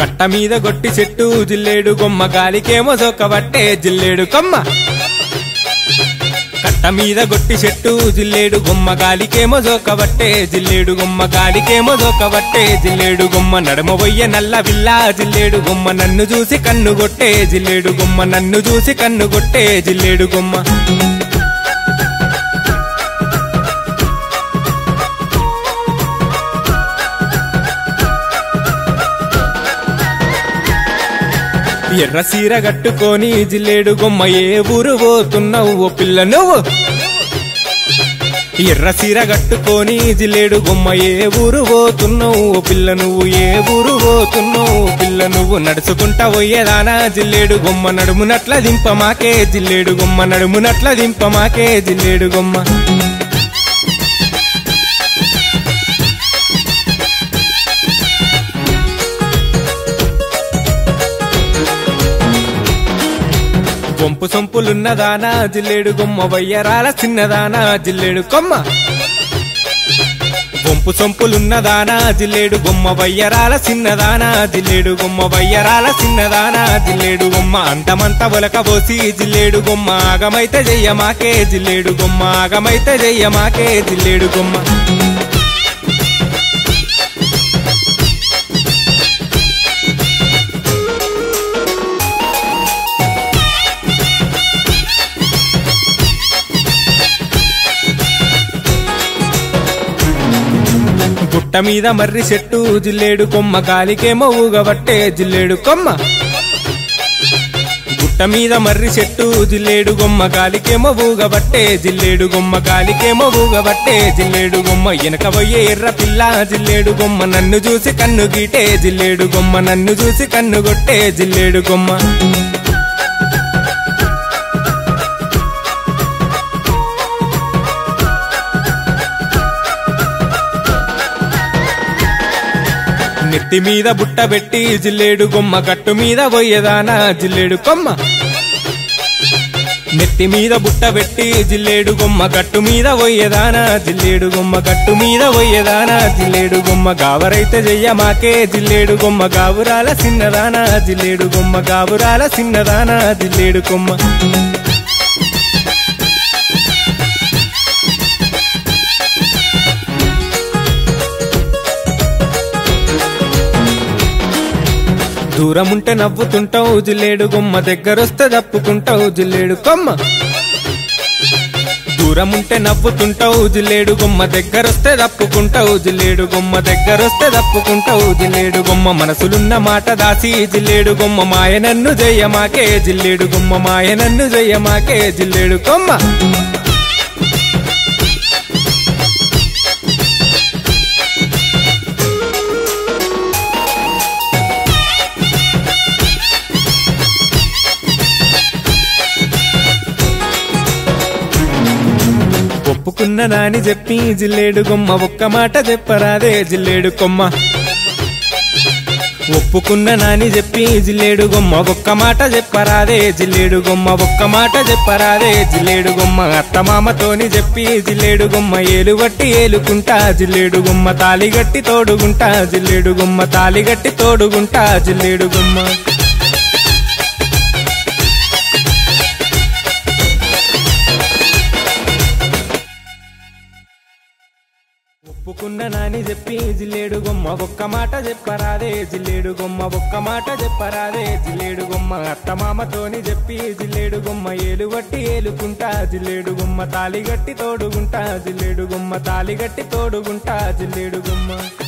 కట్ట మీద గొట్టి చెట్టు జిల్లేడు గొమ్మ గాలికేమో సోకబట్టే జిల్లేడు కొమ్మ కట్ట మీద గొట్టి చెట్టు జిల్లేడు గొమ్మ గాలికేమో జోకబట్టే జిల్లేడు గొమ్మ గాలికేమో జోకబట్టే జిల్లేడు గొమ్మ నడుమ బొయ్య నల్ల విల్లా జిల్లేడు గొమ్మ నన్ను చూసి కన్ను కొట్టే జిల్లేడు గొమ్మ నన్ను చూసి కన్ను కొట్టే జిల్లేడు గొమ్మ ఎర్ర సీర కట్టుకొని జిల్లేడు గొమ్మ ఏ ఊరు పోతున్నావు ఓ పిల్ల నువ్వు ఎర్ర సీర కట్టుకొని జిల్లేడు గొమ్మ ఏ ఊరు పోతున్నావు ఓ పిల్ల నువ్వు ఏ ఊరు పోతున్నావు ఓ పిల్ల నువ్వు నడుచుకుంటా పోయేదానా జిల్లేడు గొమ్మ నడుమునట్ల దింపమాకే జిల్లేడు గొమ్మ నడుమునట్ల దింపమాకే జిల్లేడు గొమ్మ వంపు సొంపులున్నదానా జిల్లేడు గొమ్మ వయ్యరాల చిన్నదానా జిల్లేడు కొమ్మ వంపు సొంపులున్నదానా జిల్లేడు గొమ్మ వయ్యరాల చిన్నదానా జిల్లేడు గొమ్మ వయ్యరాల చిన్నదానా జిల్లేడు గొమ్మ అంతమంత ఒలక పోసి జిల్లేడు గొమ్మ ఆగమైతే చెయ్యమాకే జిల్లేడు గొమ్మ ఆగమైతే చెయ్యమాకే జిల్లేడు గొమ్మ గుట్ట మీద మర్రి చెట్టు జిల్లేడు కొమ్మ గాలికేమో ఊగబట్టే జిల్లేడు కొమ్మ గుట్ట మీద మర్రి చెట్టు జిల్లేడు గొమ్మ గాలికేమో ఊగబట్టే జిల్లేడు గొమ్మ గాలికేమో ఊగబట్టే జిల్లేడు గొమ్మ వెనక పోయే ఎర్ర పిల్ల జిల్లేడు గొమ్మ నన్ను చూసి కన్ను గీటే జిల్లేడు గొమ్మ నన్ను చూసి కన్ను కొట్టే జిల్లేడు గొమ్మ నెత్తి మీద బుట్ట పెట్టి జిల్లేడు గొమ్మ గట్టు మీద పోయేదానా జిల్లేడు కొమ్మ నెత్తి మీద బుట్ట పెట్టి జిల్లేడు గొమ్మ గట్టు మీద పోయేదానా జిల్లేడు గొమ్మ గట్టు మీద పోయేదానా జిల్లేడు గొమ్మ గావరైతే చెయ్యమాకే జిల్లేడు గొమ్మ గావురాల చిన్నదానా జిల్లేడు గొమ్మ గావురాల చిన్నదానా జిల్లేడు కొమ్మ దూరముంటే నవ్వుతుంటావు జిల్లేడు గుమ్మ దగ్గరొస్తే తప్పుకుంటావు జిల్లేడు కొమ్మ దూరముంటే నవ్వుతుంటావు జిల్లేడు గుమ్మ దగ్గరొస్తే తప్పుకుంటావు జిల్లేడు గుమ్మ దగ్గరొస్తే తప్పుకుంటావు జిల్లేడు గుమ్మ మనసులున్న మాట దాసి జిల్లేడు గుమ్మ మాయ నన్ను జయ్యమాకే జిల్లేడు గుమ్మ మాయ నన్ను జయ్యమాకే జిల్లేడు కొమ్మ ఒప్పుకున్న నాని చెప్పి జిల్లేడు గొమ్మ ఒక్క మాట చెప్పరాదే జిల్లేడు కొమ్మ ఒప్పుకున్న నాని చెప్పి జిల్లేడు గొమ్మ ఒక్క మాట చెప్పరాదే జిల్లేడు గొమ్మ ఒక్క మాట చెప్పరాదే జిల్లేడు గొమ్మ అత్తమామతోని చెప్పి జిల్లేడు గొమ్మ ఏలు బట్టి ఏలుకుంటా జిల్లేడు గొమ్మ తాలిగట్టి తోడుగుంటా జిల్లేడు గొమ్మ తాలిగట్టి తోడుగుంటా జిల్లేడు గొమ్మ ఒప్పుకున్న నాని చెప్పి జిల్లేడు గొమ్మ ఒక్క మాట చెప్పరాదే జిల్లేడు గొమ్మ ఒక్క మాట చెప్పరాదే జిల్లేడు గొమ్మ అత్తమామతోని చెప్పి జిల్లేడు గొమ్మ ఏలు బట్టి ఏలుకుంటా జిల్లేడు గొమ్మ తాలిగట్టి తోడుగుంటా జిల్లేడు గొమ్మ తాలిగట్టి తోడుగుంటా జిల్లేడు గొమ్మ